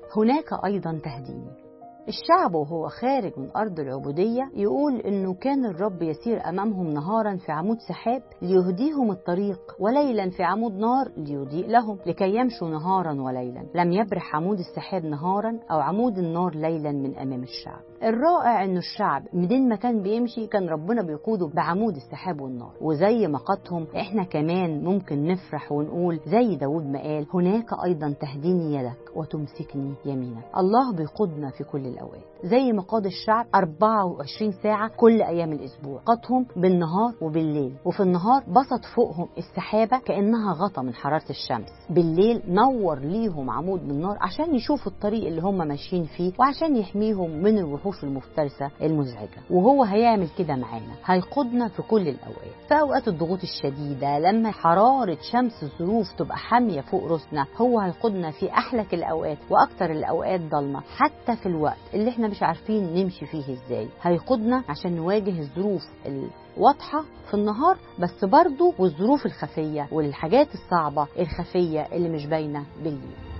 هناك أيضا تهديني الشعب وهو خارج من أرض العبودية يقول إنه كان الرب يسير أمامهم نهارا في عمود سحاب ليهديهم الطريق وليلا في عمود نار ليضيء لهم لكي يمشوا نهارا وليلا لم يبرح عمود السحاب نهارا أو عمود النار ليلا من أمام الشعب الرائع إنه الشعب منين ما كان بيمشي كان ربنا بيقوده بعمود السحاب والنار وزي ما قادهم إحنا كمان ممكن نفرح ونقول زي داود ما قال هناك أيضا تهديني يدك وتمسكني يمينك الله بيقودنا في كل الأوقات زي ما قاد الشعب 24 ساعة كل أيام الأسبوع قادهم بالنهار وبالليل وفي النهار بسط فوقهم السحابة كأنها غطا من حرارة الشمس بالليل نور ليهم عمود من نار عشان يشوفوا الطريق اللي هم ماشيين فيه وعشان يحميهم من الوحوش المفترسة المزعجة وهو هيعمل كده معانا هيقودنا في كل الأوقات في أوقات الضغوط الشديدة لما حرارة شمس الظروف تبقى حامية فوق راسنا هو هيقودنا في أحلك الأوقات وأكتر الأوقات ضلمة حتى في الوقت اللي احنا مش عارفين نمشي فيه ازاي هيقودنا عشان نواجه الظروف واضحة في النهار بس برضو والظروف الخفية والحاجات الصعبة الخفية اللي مش باينة بالليل